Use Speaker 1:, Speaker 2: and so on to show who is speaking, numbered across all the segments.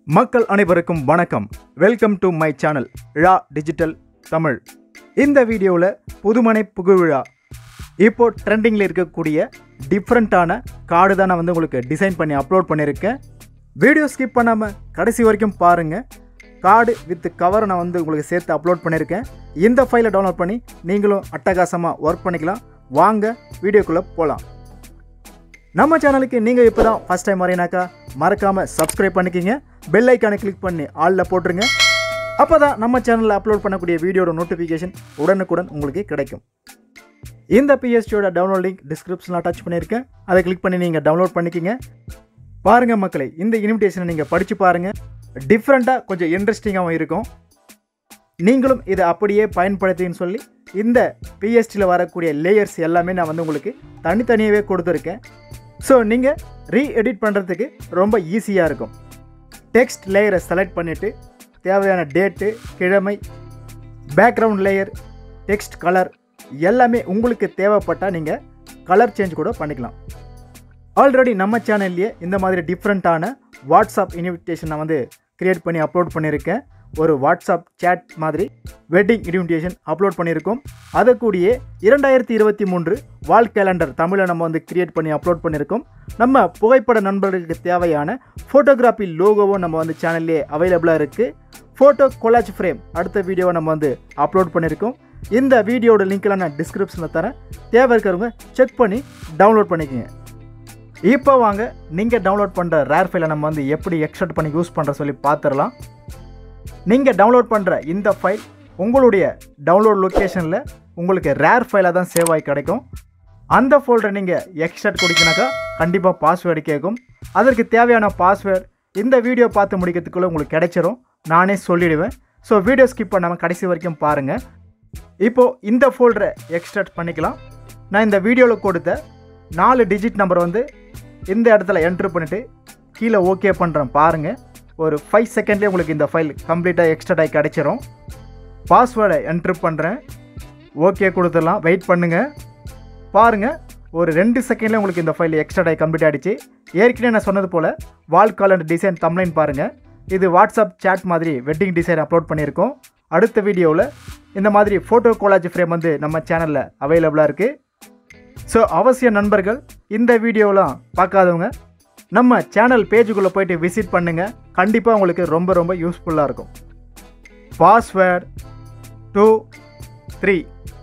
Speaker 1: மக்கள் அனைவருக்கும் வணக்கம் வெல்கம் டு மை சேனல் ழா டிஜிட்டல் தமிழ் இந்த வீடியோவில் புதுமனை புகுவிழா இப்போ ட்ரெண்டிங்கில் இருக்கக்கூடிய டிஃப்ரெண்ட்டான கார்டு தான் நான் வந்து உங்களுக்கு டிசைன் பண்ணி அப்லோட் பண்ணியிருக்கேன் வீடியோ ஸ்கிப் பண்ணாமல் கடைசி வரைக்கும் பாருங்கள் கார்டு வித் கவரை நான் வந்து உங்களுக்கு சேர்த்து அப்லோட் பண்ணியிருக்கேன் இந்த ஃபைலை டவுன்லோட் பண்ணி நீங்களும் அட்டகாசமாக ஒர்க் பண்ணிக்கலாம் வாங்க வீடியோக்குள்ளே போகலாம் நம்ம சேனலுக்கு நீங்கள் இப்போ தான் ஃபஸ்ட் டைம் வரீனாக்கா மறக்காமல் சப்ஸ்கிரைப் பண்ணிக்கிங்க பெல் ஐக்கானை கிளிக் பண்ணி ஆளில் போட்டுருங்க அப்போ தான் நம்ம சேனலில் அப்லோட் பண்ணக்கூடிய வீடியோட நோட்டிஃபிகேஷன் உடனுக்குடன் உங்களுக்கு கிடைக்கும் இந்த பிஎஸ்டியோட டவுன்லோட் லிங்க் டிஸ்கிரிப்ஷனில் அட்டாச் பண்ணியிருக்கேன் அதை கிளிக் பண்ணி நீங்கள் டவுன்லோட் பண்ணிக்கிங்க பாருங்கள் மக்களே இந்த இன்விடேஷனை நீங்கள் படித்து பாருங்கள் டிஃப்ரெண்ட்டாக கொஞ்சம் இன்ட்ரெஸ்டிங்காகவும் இருக்கும் நீங்களும் இதை அப்படியே பயன்படுத்தின்னு சொல்லி இந்த பிஎஸ்டியில் வரக்கூடிய லேயர்ஸ் எல்லாமே நான் வந்து உங்களுக்கு தனித்தனியாகவே கொடுத்துருக்கேன் ஸோ நீங்கள் ரீ எடிட் பண்ணுறதுக்கு ரொம்ப ஈஸியாக இருக்கும் டெக்ஸ்ட் லேயரை செலக்ட் பண்ணிவிட்டு தேவையான டேட்டு கிழமை பேக்ரவுண்ட் லேயர் டெக்ஸ்ட் கலர் எல்லாமே உங்களுக்கு தேவைப்பட்டால் நீங்கள் கலர் சேஞ்ச் கூட பண்ணிக்கலாம் ஆல்ரெடி நம்ம சேனல்லையே இந்த மாதிரி டிஃப்ரெண்ட்டான வாட்ஸ்அப் இன்விடேஷன் நான் வந்து க்ரியேட் பண்ணி அப்லோட் பண்ணியிருக்கேன் ஒரு வாட்ஸ்அப் சேட் மாதிரி வெட்டிங் இன்விடேஷன் அப்லோட் பண்ணியிருக்கோம் அதை கூடிய இரண்டாயிரத்தி இருபத்தி மூன்று வால் கேலண்டர் தமிழை நம்ம வந்து கிரியேட் பண்ணி அப்லோட் பண்ணியிருக்கோம் நம்ம புகைப்பட நண்பர்களுக்கு தேவையான ஃபோட்டோகிராஃபி லோகோவும் நம்ம வந்து சேனல்லே அவைலபிளாக இருக்குது ஃபோட்டோ கொலாஜ் ஃப்ரேம் அடுத்த வீடியோவை நம்ம வந்து அப்லோட் பண்ணியிருக்கோம் இந்த வீடியோட லிங்க்கெலாம் நான் டிஸ்கிரிப்ஷனில் தரேன் தேவை இருக்கிறவங்க செக் பண்ணி டவுன்லோட் பண்ணிக்கோங்க இப்போ வாங்க நீங்கள் டவுன்லோட் பண்ணுற ரேர் ஃபைலை நம்ம வந்து எப்படி எக்ஸ்ட்ராக்ட் பண்ணி யூஸ் பண்ணுற சொல்லி பார்த்துடலாம் நீங்கள் டவுன்லோட் பண்ணுற இந்த ஃபைல் உங்களுடைய டவுன்லோட் லொக்கேஷனில் உங்களுக்கு ரேர் ஃபைலாக தான் சேவ் ஆகி கிடைக்கும் அந்த ஃபோல்டரை நீங்கள் எக்ஸ்ட்ராக்ட் கொடுக்கினாக்கா கண்டிப்பாக பாஸ்வேர்டு கேட்கும் அதற்கு தேவையான பாஸ்வேர்டு இந்த வீடியோ பார்த்து முடிக்கிறதுக்குள்ளே உங்களுக்கு கிடைச்சிரும் நானே சொல்லிடுவேன் ஸோ வீடியோ ஸ்கிப் பண்ணாமல் கடைசி வரைக்கும் பாருங்கள் இப்போது இந்த ஃபோல்டரை எக்ஸ்ட்ராக்ட் பண்ணிக்கலாம் நான் இந்த வீடியோவில் கொடுத்த நாலு டிஜிட் நம்பர் வந்து இந்த இடத்துல என்ட்ரு பண்ணிவிட்டு கீழே ஓகே பண்ணுறேன் பாருங்கள் ஒரு ஃபைவ் செகண்ட்லேயே உங்களுக்கு இந்த ஃபைல் கம்ப்ளீட்டாக எக்ஸ்ட்ரா ஆகி கிடச்சிரும் பாஸ்வேர்டை என்ட்ரு பண்ணுறேன் ஓகே கொடுத்துடலாம் வெயிட் பண்ணுங்கள் பாருங்கள் ஒரு ரெண்டு செகண்ட்லேயே உங்களுக்கு இந்த ஃபைல் எக்ஸ்ட்ரா ஆகி கம்ப்ளீட் ஆகிடுச்சு ஏற்கனவே நான் சொன்னது போல் வால் காலண்டர் டிசைன் தம்லைன் பாருங்கள் இது வாட்ஸ்அப் சேட் மாதிரி வெட்டிங் டிசைன் அப்லோட் பண்ணியிருக்கோம் அடுத்த வீடியோவில் இந்த மாதிரி ஃபோட்டோ கோலாஜ் ஃப்ரேம் வந்து நம்ம சேனலில் அவைலபிளாக இருக்குது ஸோ அவசிய நண்பர்கள் இந்த வீடியோலாம் பார்க்காதவங்க நம்ம சேனல் பேஜுக்குள்ளே போயிட்டு விசிட் பண்ணுங்கள் கண்டிப்பாக உங்களுக்கு ரொம்ப ரொம்ப யூஸ்ஃபுல்லாக இருக்கும் பாஸ்வேர்ட் டூ த்ரீ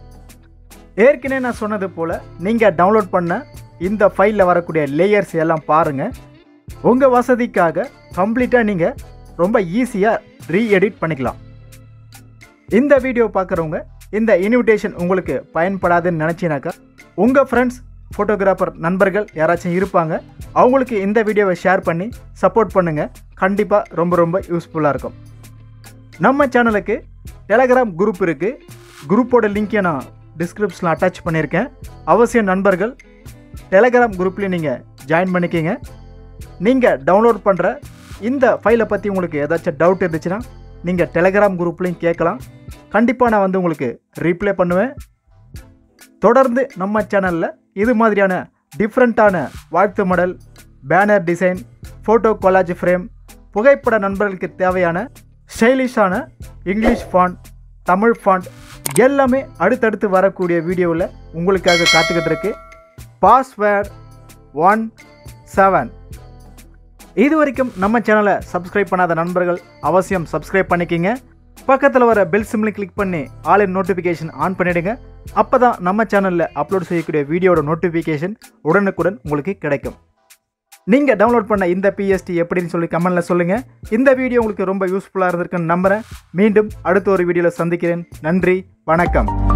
Speaker 1: ஏற்கனவே நான் சொன்னது போல் நீங்கள் டவுன்லோட் பண்ண இந்த ஃபைலில் வரக்கூடிய லேயர்ஸ் எல்லாம் பாருங்கள் உங்கள் வசதிக்காக கம்ப்ளீட்டாக நீங்கள் ரொம்ப ஈஸியாக ரீ எடிட் பண்ணிக்கலாம் இந்த வீடியோ பார்க்குறவங்க இந்த இன்விடேஷன் உங்களுக்கு பயன்படாதுன்னு நினச்சினாக்கா உங்கள் ஃப்ரெண்ட்ஸ் ஃபோட்டோகிராஃபர் நண்பர்கள் யாராச்சும் இருப்பாங்க அவங்களுக்கு இந்த வீடியோவை ஷேர் பண்ணி சப்போர்ட் பண்ணுங்கள் கண்டிப்பாக ரொம்ப ரொம்ப யூஸ்ஃபுல்லாக இருக்கும் நம்ம சேனலுக்கு டெலகிராம் குரூப் இருக்குது குரூப்போட லிங்க்கை நான் டிஸ்கிரிப்ஷனில் அட்டாச் பண்ணியிருக்கேன் அவசியம் நண்பர்கள் டெலகிராம் குரூப்லேயும் நீங்கள் ஜாயின் பண்ணிக்கிங்க நீங்கள் டவுன்லோட் பண்ணுற இந்த ஃபைலை பற்றி உங்களுக்கு ஏதாச்சும் டவுட் இருந்துச்சுன்னா நீங்கள் டெலகிராம் குரூப்லேயும் கேட்கலாம் கண்டிப்பாக நான் வந்து உங்களுக்கு ரீப்ளை பண்ணுவேன் தொடர்ந்து நம்ம சேனலில் இது மாதிரியான டிஃப்ரெண்ட்டான வாழ்த்து மடல் banner design photo collage frame புகைப்பட நண்பர்களுக்கு தேவையான ஸ்டைலிஷான இங்கிலீஷ் ஃபாண்ட் தமிழ் ஃபாண்ட் எல்லாமே அடுத்தடுத்து வரக்கூடிய வீடியோவில் உங்களுக்காக காத்துக்கிட்டு இருக்கு பாஸ்வேர்ட் ஒன் செவன் இது வரைக்கும் நம்ம சேனலை சப்ஸ்கிரைப் பண்ணாத நண்பர்கள் அவசியம் சப்ஸ்கிரைப் பண்ணிக்கிங்க பக்கத்தில் வர பெல் சிம்லையும் கிளிக் பண்ணி ஆல் இன் நோட்டிஃபிகேஷன் ஆன் பண்ணிவிடுங்க அப்போ தான் நம்ம சேனலில் அப்லோட் செய்யக்கூடிய வீடியோட நோட்டிஃபிகேஷன் உடனுக்குடன் உங்களுக்கு கிடைக்கும் நீங்கள் டவுன்லோட் பண்ண இந்த பிஎஸ்டி எப்படின்னு சொல்லி கமெண்டில் சொல்லுங்கள் இந்த வீடியோ உங்களுக்கு ரொம்ப யூஸ்ஃபுல்லாக இருந்திருக்குன்னு நம்புகிறேன் மீண்டும் அடுத்த ஒரு வீடியோவில் சந்திக்கிறேன் நன்றி வணக்கம்